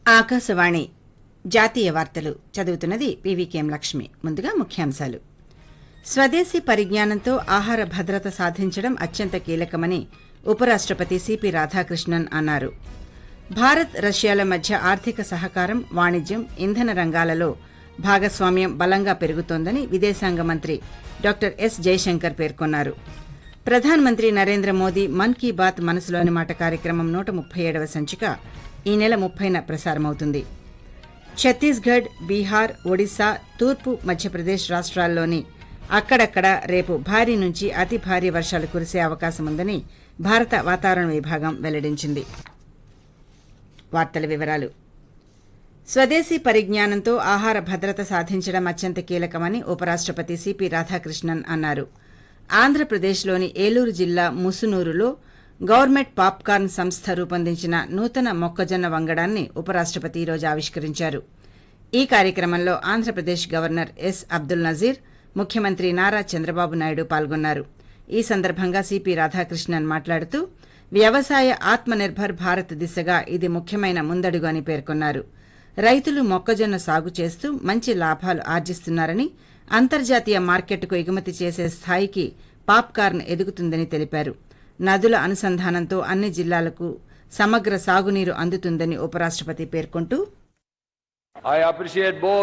ఆకాశవాణి జాతీయ వార్తలు చదువుతున్నది పీవీకేఎం లక్ష్మి ముందుగా ముఖ్యాంశాలు స్వదేశీ పరిజ్ఞానంతో ఆహార భద్రత సాధించడం అత్యంత కీలకమని ఉపరాష్టపతి సిపి రాధాకృష్ణన్ అన్నారు భారత్ రష్యాల మధ్య ఆర్థిక సహకారం వాణిజ్యం ఇంధన రంగాలలో భాగస్వామ్యం బలంగా పెరుగుతోందని విదేశాంగ మంత్రి డాక్టర్ ఎస్ జయశంకర్ పేర్కొన్నారు ప్రధానమంత్రి నరేంద్ర మోదీ మన్ కీ బాత్ మనసులోని మాట కార్యక్రమం నూట ముప్పై ఏడవ సంచిక ఈ నెల ముప్పైన ప్రసారమవుతుంది ఛత్తీస్గఢ్ బీహార్ ఒడిశా తూర్పు మధ్యప్రదేశ్ రాష్ట్రాల్లోని అక్కడక్కడ రేపు భారీ నుంచి అతి భారీ వర్షాలు కురిసే అవకాశం ఉందని భారత వాతావరణ విభాగం వెల్లడించింది వార్తల వివరాలు స్వదేశీ పరిజ్ఞానంతో ఆహార భద్రత సాధించడం అత్యంత కీలకమని ఉపరాష్టపతి సిపి రాధాకృష్ణన్ అన్నారు ఆంధ్రప్రదేశ్లోని ఏలూరు జిల్లా ముసునూరులో గవర్నమెంట్ పాప్కార్న్ సంస్థ రూపొందించిన నూతన మొక్కజొన్న వంగడాన్ని ఉపరాష్టపతి ఈరోజు ఆవిష్కరించారు ఈ కార్యక్రమంలో ఆంధ్రప్రదేశ్ గవర్నర్ ఎస్ అబ్దుల్ నజీర్ ముఖ్యమంత్రి నారా చంద్రబాబు నాయుడు పాల్గొన్నారు ఈ సందర్భంగా సిపి రాధాకృష్ణన్ మాట్లాడుతూ వ్యవసాయ ఆత్మనిర్భర్ భారత్ దిశగా ఇది ముఖ్యమైన ముందడుగు అని పేర్కొన్నారు రైతులు మొక్కజొన్న సాగు చేస్తూ మంచి లాభాలు ఆర్జిస్తున్నారని అంతర్జాతీయ మార్కెట్కు ఎగుమతి చేసే స్థాయికి పాప్కార్న్ ఎదుగుతుందని తెలిపారు నదుల అనుసంధానంతో అన్ని జిల్లాలకు సమగ్ర సాగునీరు అందుతుందని ఉపరాష్టపతి పేర్కొంటూ I appreciate both